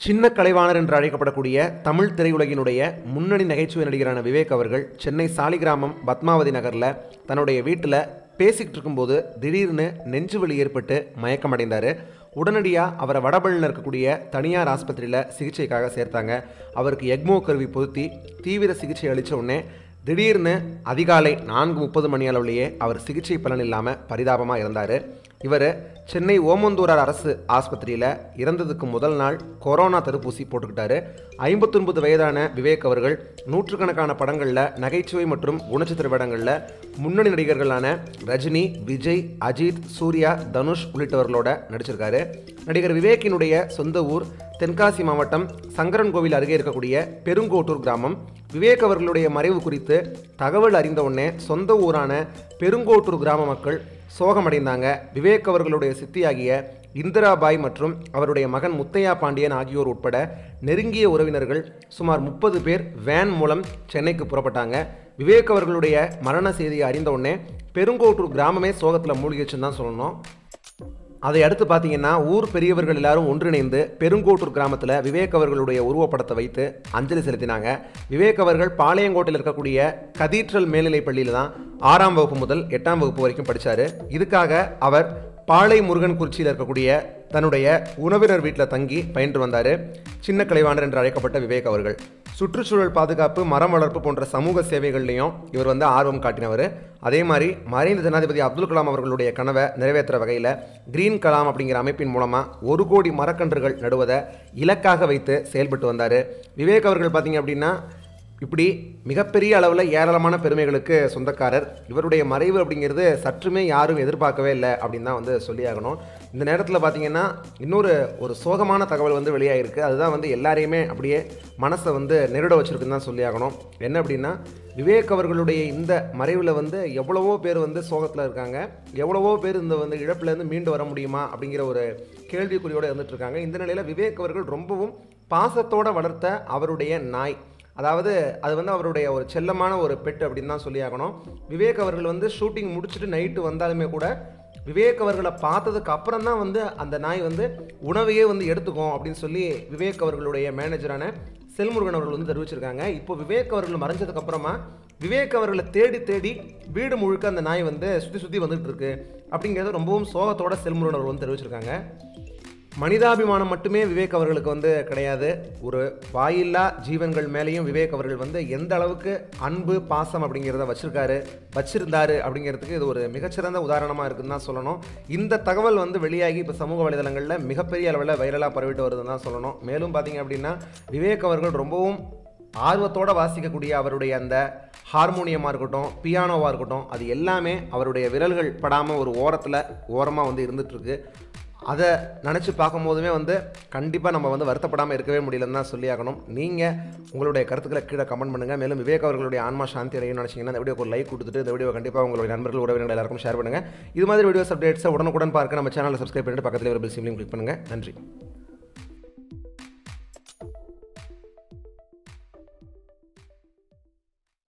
சின்ன கலைவாணர் என்று அழைக்கப்படக்கூடிய தமிழ் திரையுலகினுடைய முன்னணி நகைச்சுவை நடிகரான விவேக் அவர்கள் சென்னை சாலிகிராமம் பத்மாவதி நகரில் தன்னுடைய வீட்டில் பேசிக்கிட்டு இருக்கும்போது திடீர்னு நெஞ்சு வலி ஏற்பட்டு மயக்கமடைந்தார் உடனடியாக அவரை வடபழனில் இருக்கக்கூடிய தனியார் ஆஸ்பத்திரியில் சிகிச்சைக்காக சேர்த்தாங்க அவருக்கு எக்மோ கருவி பொருத்தி தீவிர சிகிச்சை அளித்த உடனே திடீர்னு அதிகாலை நான்கு முப்பது மணி அளவுலேயே அவர் சிகிச்சை பலன் இல்லாமல் பரிதாபமாக இருந்தார் இவர் சென்னை ஓமந்தூரார் அரசு ஆஸ்பத்திரியில் இறந்ததுக்கு முதல் நாள் கொரோனா தடுப்பூசி போட்டுக்கிட்டாரு ஐம்பத்தொன்பது வயதான விவேக் அவர்கள் நூற்றுக்கணக்கான படங்களில் நகைச்சுவை மற்றும் குணச்சித்திர வேடங்களில் முன்னணி நடிகர்களான ரஜினி விஜய் அஜித் சூர்யா தனுஷ் உள்ளிட்டவர்களோட நடிச்சிருக்காரு நடிகர் விவேக்கினுடைய சொந்த ஊர் தென்காசி மாவட்டம் சங்கரன் கோவில் அருகே இருக்கக்கூடிய பெருங்கோட்டூர் கிராமம் விவேக் அவர்களுடைய மறைவு குறித்து தகவல் அறிந்த உடனே சொந்த ஊரான பெருங்கோட்டூர் கிராம மக்கள் சோகமடைந்தாங்க விவேக் அவர்களுடைய சித்தியாகிய இந்திராபாய் மற்றும் அவருடைய மகன் முத்தையா பாண்டியன் ஆகியோர் உட்பட நெருங்கிய உறவினர்கள் சுமார் முப்பது பேர் வேன் மூலம் சென்னைக்கு புறப்பட்டாங்க விவேக் அவர்களுடைய மரண செய்தியை அறிந்த உடனே பெருங்கோட்டூர் கிராமமே சோகத்தில் மூழ்கிச்சுன்னு தான் சொல்லணும் அதை அடுத்து பார்த்தீங்கன்னா ஊர் பெரியவர்கள் எல்லாரும் ஒன்றிணைந்து பெருங்கோட்டூர் கிராமத்தில் விவேக் அவர்களுடைய உருவப்படத்தை வைத்து அஞ்சலி செலுத்தினாங்க விவேக் அவர்கள் பாளையங்கோட்டையில் இருக்கக்கூடிய கதீட்ரல் மேல்நிலைப் பள்ளியில் தான் ஆறாம் வகுப்பு முதல் எட்டாம் வகுப்பு வரைக்கும் படித்தார் இதுக்காக அவர் பாளை முருகன் குறிச்சியில் இருக்கக்கூடிய தன்னுடைய உறவினர் வீட்டில் தங்கி பயின்று வந்தார் சின்ன கலைவாணர் என்று அழைக்கப்பட்ட விவேக் அவர்கள் சுற்றுச்சூழல் பாதுகாப்பு மரம் வளர்ப்பு போன்ற சமூக சேவைகள்லையும் இவர் வந்து ஆர்வம் காட்டினவர் அதே மாதிரி மறைந்த ஜனாதிபதி அப்துல் கலாம் அவர்களுடைய கனவை நிறைவேற்றுற வகையில் கிரீன் கலாம் அப்படிங்கிற அமைப்பின் மூலமாக ஒரு கோடி மரக்கன்றுகள் நடுவதை இலக்காக வைத்து செயல்பட்டு வந்தார் விவேக் அவர்கள் பார்த்தீங்க அப்படின்னா இப்படி மிகப்பெரிய அளவில் ஏராளமான பெருமைகளுக்கு சொந்தக்காரர் இவருடைய மறைவு அப்படிங்கிறது சற்றுமே யாரும் எதிர்பார்க்கவே இல்லை அப்படின்னு தான் வந்து சொல்லியாகணும் இந்த நேரத்தில் பார்த்தீங்கன்னா இன்னொரு ஒரு சோகமான தகவல் வந்து வெளியாகிருக்கு அதுதான் வந்து எல்லாரையுமே அப்படியே மனசை வந்து நெருட வச்சிருக்குன்னு தான் சொல்லியாகணும் என்ன அப்படின்னா விவேக் அவர்களுடைய இந்த மறைவில் வந்து எவ்வளவோ பேர் வந்து சோகத்தில் இருக்காங்க எவ்வளவோ பேர் இந்த வந்து இழப்புலேருந்து மீண்டு வர முடியுமா அப்படிங்கிற ஒரு கேள்விக்குறியோடு இருந்துட்டு இருக்காங்க இந்த நிலையில் விவேக் அவர்கள் ரொம்பவும் பாசத்தோடு வளர்த்த அவருடைய நாய் அதாவது அது வந்து அவருடைய ஒரு செல்லமான ஒரு பெட் அப்படின்னு தான் சொல்லியாகணும் விவேக் அவர்கள் வந்து ஷூட்டிங் முடிச்சுட்டு நைட்டு வந்தாலுமே கூட விவேக் அவர்களை பார்த்ததுக்கு அப்புறம் தான் வந்து அந்த நாய் வந்து உணவையே வந்து எடுத்துக்கும் அப்படின்னு சொல்லி விவேக் அவர்களுடைய மேனேஜரான செல்முருகன் அவர்கள் வந்து தெரிவிச்சிருக்காங்க இப்போ விவேக் அவர்கள் மறைஞ்சதுக்கு அப்புறமா விவேக் அவர்களை தேடி தேடி வீடு முழுக்க அந்த நாய் வந்து சுற்றி சுற்றி வந்துட்டு இருக்கு அப்படிங்கிறத ரொம்பவும் சோகத்தோட செல்முருகன் அவர்கள் வந்து தெரிவிச்சிருக்காங்க மனிதாபிமானம் மட்டுமே விவேக் அவர்களுக்கு வந்து கிடையாது ஒரு வாயில்லா ஜீவன்கள் மேலேயும் விவேக் அவர்கள் வந்து எந்த அளவுக்கு அன்பு பாசம் அப்படிங்கிறத வச்சிருக்காரு வச்சிருந்தாரு அப்படிங்கிறதுக்கு இது ஒரு மிகச்சிறந்த உதாரணமாக இருக்குன்னு தான் சொல்லணும் இந்த தகவல் வந்து வெளியாகி இப்போ சமூக வலைதளங்களில் மிகப்பெரிய அளவில் வைரலாக பரவிட்டு வருதுன்னு தான் சொல்லணும் மேலும் பார்த்தீங்க அப்படின்னா விவேக் அவர்கள் ரொம்பவும் ஆர்வத்தோடு வாசிக்கக்கூடிய அவருடைய அந்த ஹார்மோனியமாக இருக்கட்டும் பியானோவாக இருக்கட்டும் அது எல்லாமே அவருடைய விரல்கள் படாமல் ஒரு ஓரத்தில் ஓரமாக வந்து இருந்துகிட்ருக்கு அதை நினச்சி பார்க்கும்போதுமே வந்து கண்டிப்பாக நம்ம வந்து வருத்தப்படாமல் இருக்கவே முடியலன்னு தான் சொல்லியாகணும் நீங்கள் உங்களுடைய கருத்துக்களை கீழே கமெண்ட் பண்ணுங்கள் மேலும் விவேக் அவர்களுடைய ஆன்மா சாந்தி அடையும் நினச்சிங்கன்னா இந்த வீடியோக்கு ஒரு லைக் கொடுத்துட்டு இந்த வீடியோ கண்டிப்பாக உங்களுடைய நண்பர்கள் உறவினர்கள் எல்லாருக்கும் ஷேர் பண்ணுங்கள் இது மாதிரி வீடியோஸ் அப்டேட்ஸை உடனுக்குடன் பார்க்க நம்ம சேனலை சப்ஸ்கிரைப் பண்ணிட்டு பக்கத்தில் ஒரு பில் சிம்லையும் கிளிக் பண்ணுங்கள் நன்றி